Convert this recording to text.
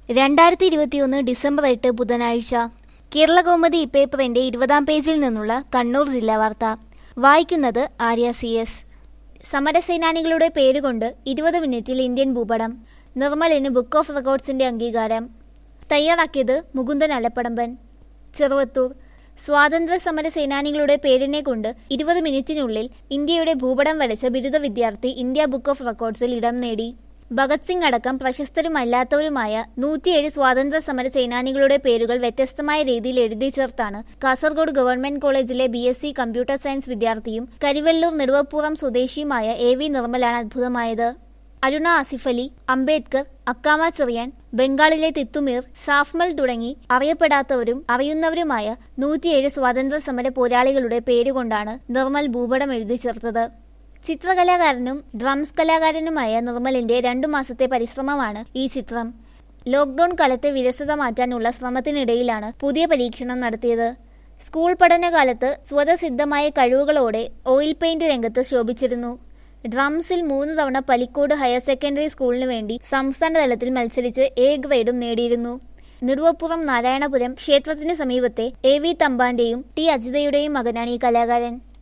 രണ്ടായിരത്തി ഇരുപത്തിയൊന്ന് ഡിസംബർ എട്ട് ബുധനാഴ്ച കേരള കൗമുദി ഇപ്പേപ്പറിന്റെ ഇരുപതാം പേജിൽ നിന്നുള്ള കണ്ണൂർ ജില്ലാ വാർത്ത വായിക്കുന്നത് ആര്യ സി എസ് സമരസേനാനികളുടെ പേരുകൊണ്ട് ഇരുപത് മിനിറ്റിൽ ഇന്ത്യൻ ഭൂപടം നിർമ്മലിന് ബുക്ക് ഓഫ് റെക്കോർഡ്സിന്റെ അംഗീകാരം തയ്യാറാക്കിയത് മുകുന്ദൻ അലപ്പടമ്പൻ ചെറുവത്തൂർ സ്വാതന്ത്ര്യ സമര സേനാനികളുടെ പേരിനെ കൊണ്ട് ഇരുപത് മിനിറ്റിനുള്ളിൽ ഇന്ത്യയുടെ ഭൂപടം വരച്ച ബിരുദ വിദ്യാർത്ഥി ഇന്ത്യ ബുക്ക് ഓഫ് റെക്കോർഡ്സിൽ ഇടം നേടി ഭഗത് സിംഗ് അടക്കം പ്രശസ്തരുമല്ലാത്തവരുമായ നൂറ്റിയേഴ് സ്വാതന്ത്ര്യ സമര സേനാനികളുടെ പേരുകൾ വ്യത്യസ്തമായ രീതിയിൽ എഴുതി ചേർത്താണ് കാസർഗോഡ് ഗവൺമെന്റ് കോളേജിലെ B S C computer science വിദ്യാർത്ഥിയും കരിവെള്ളൂർ നെടുവപ്പുറം സ്വദേശിയുമായ എ വി നിർമ്മലാണ് അത്ഭുതമായത് അരുണ ആസിഫ് അലി അംബേദ്കർ അക്കാമ ചെറിയാൻ ബംഗാളിലെ തിത്തുമീർ സാഫ്മൽ തുടങ്ങി അറിയപ്പെടാത്തവരും അറിയുന്നവരുമായ നൂറ്റിയേഴ് സ്വാതന്ത്ര്യ സമര പോരാളികളുടെ പേരുകൊണ്ടാണ് നിർമ്മൽ ഭൂപടം എഴുതി ചേർത്തത് ചിത്രകലാകാരനും ഡ്രംസ് കലാകാരനുമായ നിർമ്മലിന്റെ രണ്ടു മാസത്തെ പരിശ്രമമാണ് ഈ ചിത്രം ലോക്ഡൌൺ കാലത്തെ വിരസത മാറ്റാനുള്ള ശ്രമത്തിനിടയിലാണ് പുതിയ പരീക്ഷണം നടത്തിയത് സ്കൂൾ പഠനകാലത്ത് സ്വതസിദ്ധമായ കഴിവുകളോടെ ഓയിൽ പെയിന്റ് രംഗത്ത് ശോഭിച്ചിരുന്നു ഡ്രംസിൽ മൂന്ന് തവണ പലിക്കോട് ഹയർ സെക്കൻഡറി സ്കൂളിന് വേണ്ടി സംസ്ഥാന തലത്തിൽ മത്സരിച്ച് എ ഗ്രേഡും നേടിയിരുന്നു നെടുവപ്പുറം നാരായണപുരം ക്ഷേത്രത്തിന് സമീപത്തെ എ വി തമ്പാന്റെയും ടി അജിതയുടെയും മകനാണ് ഈ കലാകാരൻ